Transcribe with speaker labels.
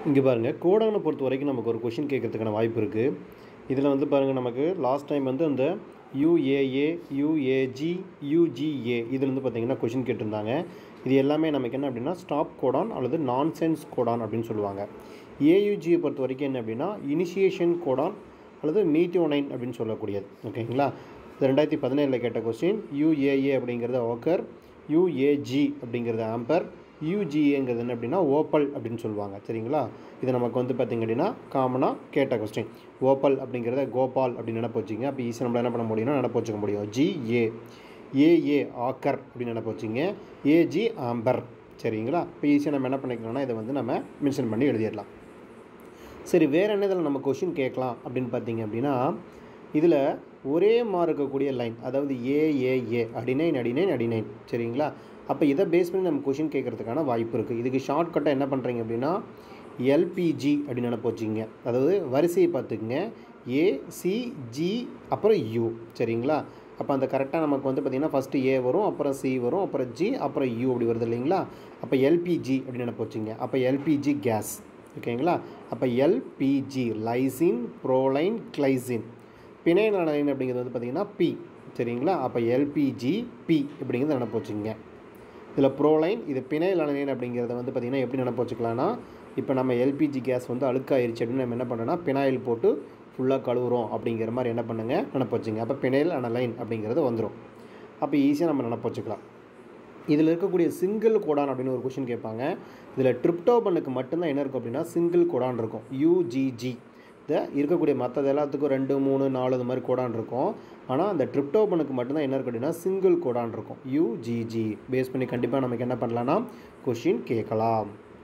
Speaker 1: இங்கே பாருங்கள் கோடானை பொறுத்த வரைக்கும் நமக்கு ஒரு கொஷின் கேட்கறதுக்கான வாய்ப்பு இருக்குது இதில் வந்து பாருங்கள் நமக்கு லாஸ்ட் டைம் வந்து அந்த யூஏஏ யூஏஜி யூஜிஏ இதில் வந்து பார்த்தீங்கன்னா கொஷின் கேட்டிருந்தாங்க இது எல்லாமே நமக்கு என்ன அப்படின்னா ஸ்டாப் கோடான் அல்லது நான்சென்ஸ் கோடான் அப்படின்னு சொல்லுவாங்க ஏயுஜியை பொறுத்த வரைக்கும் என்ன அப்படின்னா இனிஷியேஷன் கோடான் அல்லது மீட்டியோனைன் அப்படின்னு சொல்லக்கூடியது ஓகேங்களா இது ரெண்டாயிரத்தி பதினேழில் கேட்ட கொஸ்டின் யூஏஏ அப்படிங்கிறது ஓக்கர் யூஏஜி அப்படிங்கிறது ஆம்பர் யூஜிஏங்கிறது என்ன அப்படின்னா ஓப்பல் அப்படின்னு சொல்லுவாங்க சரிங்களா இது நமக்கு வந்து பார்த்திங்க அப்படின்னா காமனாக கேட்ட கொஸ்டின் ஓப்பல் அப்படிங்கிறத கோபால் அப்படின்னு நினைப்பு வச்சிங்க அப்போ ஈஸியாக நம்மள என்ன பண்ண முடியும்னா நினைப்பு வச்சுக்க முடியும் ஜிஏ ஏஏ ஆக்கர் அப்படின்னு நினைப்பு வச்சிங்க ஏஜி ஆம்பர் சரிங்களா இப்போ ஈஸியாக நம்ம என்ன பண்ணிக்கலாம்னா இதை வந்து நம்ம மென்ஷன் பண்ணி எழுதிடலாம் சரி வேறு என்ன இதில் நம்ம கொஷின் கேட்கலாம் அப்படின்னு பார்த்தீங்க அப்படின்னா இதில் ஒரே மாதிரி இருக்கக்கூடிய லைன் அதாவது ஏஏஏ அடினைன் அடினைன் அடினைன் சரிங்களா அப்போ இதை பேஸ் பண்ணி நம்ம கொஷின் கேட்குறதுக்கான வாய்ப்பு இருக்குது இதுக்கு ஷார்ட்கட்டாக என்ன பண்ணுறீங்க அப்படின்னா எல்பிஜி அப்படின்னு நினைப்பு வச்சுங்க அதாவது வரிசையை பார்த்துக்குங்க ஏசிஜி அப்புறம் யூ சரிங்களா அப்போ அந்த கரெக்டாக நமக்கு வந்து பார்த்திங்கன்னா ஃபஸ்ட்டு ஏ வரும் அப்புறம் சி வரும் அப்புறம் ஜி அப்புறம் யூ அப்படி வருது இல்லைங்களா அப்போ எல்பிஜி அப்படின்னு நினைப்பு வச்சுங்க அப்போ எல்பிஜி கேஸ் ஓகேங்களா அப்போ LPG lysine proline glycine phenylalanine அப்படிங்கிறது வந்து பார்த்திங்கன்னா பி சரிங்களா அப்போ எல்பிஜி பி அப்படிங்கிறது நினைப்பு வச்சுங்க இதில் ப்ரோலைன் இது பினைல் அனலைன் அப்படிங்கிறத வந்து பார்த்திங்கன்னா எப்படி நினைப்பு வச்சுக்கலாம்னா இப்போ நம்ம எல்பிஜி கேஸ் வந்து அழுக்காயிருச்சு அப்படின்னு நம்ம என்ன பண்ணோன்னா பினாயில் போட்டு ஃபுல்லாக கழுவுறோம் அப்படிங்கிற மாதிரி என்ன பண்ணுங்கள் நினப்பு வச்சுங்க அப்போ பினைல் அனலைன் அப்படிங்கிறது வந்துடும் அப்போ ஈஸியாக நம்ம நினப்பு வச்சுக்கலாம் இதில் இருக்கக்கூடிய சிங்கிள் கோடான் அப்படின்னு ஒரு கொஷின் கேட்பாங்க இதில் ட்ரிப்டோபனுக்கு மட்டும்தான் என்ன இருக்கும் அப்படின்னா சிங்கிள் கோடான் இருக்கும் யூஜிஜி இந்த இருக்கக்கூடிய மற்றது எல்லாத்துக்கும் ரெண்டு மூணு நாலு இது மாதிரி கோடான் இருக்கும் ஆனால் அந்த ட்ரிப்டோபனுக்கு மட்டும்தான் என்ன இருக்கும் அப்படின்னா சிங்கிள் கோடான் இருக்கும் யூஜிஜி பேஸ் பண்ணி கண்டிப்பாக நமக்கு என்ன பண்ணலான்னா கொஷின் கேட்கலாம்